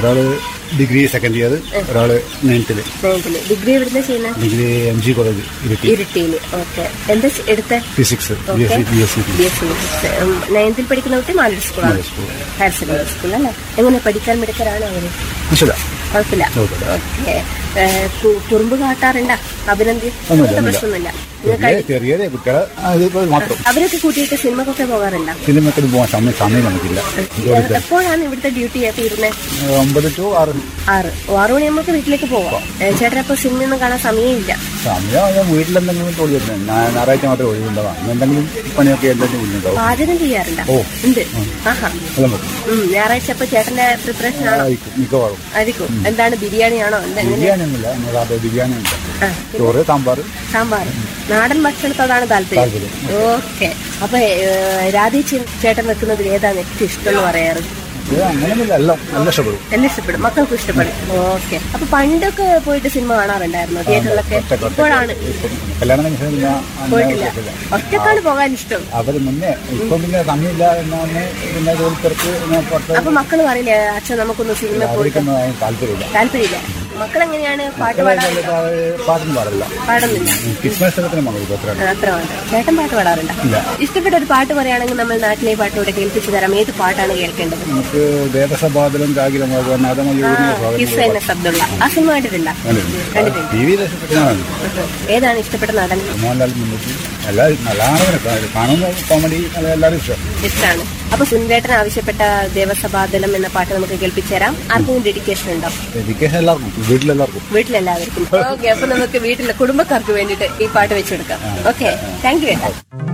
ഒരാള് degree second year ഒരാള് നയൻത്തില് നയൻത്തില് degree എവിടുന്ന ചെയ്യുന്നത് degree M G college Iritty ഇരിട്ടിയില് ഓക്കെ എന്താ ചെ- എടുത്ത physics B S C B S C B S C നയൻത്തിൽ പഠിക്കുന്ന കുട്ടി മാനൂർ സ്കൂളാണ് Manoor school. Higher secondary school അല്ലേ എങ്ങനെ പഠിക്കാൻ മിടുക്കരാണ് അവര് കുശല കുഴപ്പമില്ല കുഴപ്പമില്ല. ഓക്കെ കുറുമ്പ് കാട്ടാറുണ്ട അഭിനന്ദി ഒന്നുമില്ല, അങ്ങനത്തെ പ്രശ്നമൊന്നുമില്ല നിങ്ങൾക്ക് ചെറിയ ചെറിയ ചെറിയ കുട്ടികളെ അതിപ്പോ മാത്രം അവരൊക്കെ കൂട്ടിയിട്ട് സിനിമക്കൊക്കെ പോകാറുണ്ടോ സിനിമയ്ക്ക് പോകാൻ സമയം സമയം നമുക്കില്ല ജോലിക്ക് എപ്പോഴാണ് ഇവിടുത്തെ ഡ്യൂട്ടി തീരുന്നത് ഒമ്പത് ടു ആറ് ആറ് ഓ, ആറ് മണിയാകുമ്പോൾ വീട്ടിലേക്ക് പോവാം ചേട്ടൻ അപ്പൊ സിനിമയൊന്നും കാണാൻ സമയമില്ല സമയം ഞാൻ വീട്ടിലെന്തെങ്കിലും തൊഴിൽ വരുന്നത് ഞാൻ ഞായറാഴ്ച മാത്രമേ ഒഴിവുണ്ടാവാം അന്ന് എന്തെങ്കിലും പണിയൊക്കെ എന്തെങ്കിലും ഒഴിവുണ്ടാവും പാചകം ചെയ്യാറുണ്ടോ ഓ. ഉണ്ട് ആഹാ എല്ലാം വെക്കും ഉം, ഞായറാഴ്ച അപ്പൊ ചേട്ടന്റെ പ്രിപ്പറേഷൻ ആണോ ആയിരിക്കും മിക്കവാറും ആയിരിക്കും എന്താണ് ബിരിയാണിയാണോ എന്താ എങ്ങനെ ബിരിയാണി ഒന്നുമില്ല നമ്മുടെ ബിരിയാണി ഉണ്ട് ആ, ചോറ് സാമ്പാർ സാമ്പാർ നാടൻ ഭക്ഷണത്തോടാണ് താല്പര്യം താല്പര്യം. ഓക്കെ അപ്പൊ രാധേച്ചി ചേട്ടൻ വെക്കുന്നതിൽ ഏതാണ് ഏറ്റവും ഇഷ്ടം എന്ന് പറയാറ് ഇത് അങ്ങനെയൊന്നുമില്ല എല്ലാം നല്ല ഇഷ്ടപ്പെടും എല്ലാം ഇഷ്ടപ്പെടും മക്കൾക്കും ഇഷ്ടപ്പെടും ഓക്കെ അപ്പൊ പണ്ടൊക്കെ പോയിട്ട് സിനിമ കാണാറുണ്ടായിരുന്നു തിയേറ്ററിലൊക്കെ ഒറ്റ- ഒറ്റ- ഇപ്പോഴാണ് ഇപ്പം കല്യാണം കഴിഞ്ഞ ശേഷം ഞാൻ അങ്ങനെ പോയിട്ടില്ല പോയിട്ടില്ല. ഒറ്റക്കാണ് പോകാൻ ഇഷ്ടം അവര് മുന്നേ ഇപ്പം പിന്നെ സമയമില്ല എന്നാണ് പിന്നെ ജോലി തിരക്ക് ഞാൻ പുറത്ത് അപ്പൊ മക്കള് പറയില്ലേ അച്ഛൻ നമുക്കൊന്ന് സിനിമ പോയിട്ട് ആഗ്രഹിക്കുന്ന താല്പര്യമില്ല താല്പര്യമില്ല മക്കളെങ്ങനെയാണ് പാട്ട് പാടാൻ പാട്ടൊന്നും പാടില്ല പാടുന്നില്ല ക്രിസ്മസ് ഒക്കെ മകൾ അത്ര ആ, അത്ര മാത്രം ചേട്ടൻ പാട്ട് പാടാറുണ്ടോ ഇല്ല. ഇഷ്ടപ്പെട്ട ഒരു പാട്ട് പറയുകയാണെങ്കിൽ നമ്മൾ നാട്ടിലെ പാട്ടിലൂടെ കേൾപ്പിച്ചു തരാം ഏത് പാട്ടാണ് കേൾക്കേണ്ടത് നമുക്ക് ദേവസഭാതലം കാകിലം കിസ് എന്ന ശബ്ദമുള്ള ആ സിനിമ കണ്ടിട്ടുണ്ടോ കണ്ടിട്ടുണ്ട് ടി വിയിൽ കാണാൻ ഏതാണ് ഇഷ്ടപ്പെട്ട നടൻ മോഹൻലാൽ മുന്നൂറ്റി എല്ലാവരും നല്ലതാണ് കാണുന്ന കോമഡി എല്ലാവരും ഇഷ്ടം ഇഷ്ടമാണ് അപ്പൊ സുന്ദേട്ടൻ ആവശ്യപ്പെട്ട ദേവസഭാതലം എന്ന പാട്ട് നമുക്ക് കേൾപ്പിച്ചു തരാം ആർക്കും ഡെഡിക്കേഷൻ ഉണ്ടോ എഡ്യൂക്കേഷൻ എല്ലാവർക്കും വീട്ടിലെല്ലാവർക്കും വീട്ടിലെല്ലാവർക്കും ഓക്കെ അപ്പൊ നമുക്ക് വീട്ടിലെ കുടുംബക്കാർക്ക് വേണ്ടിയിട്ട് ഈ പാട്ട് വെച്ചു കൊടുക്കാം ഓക്കെ താങ്ക് യു ഏട്ടാ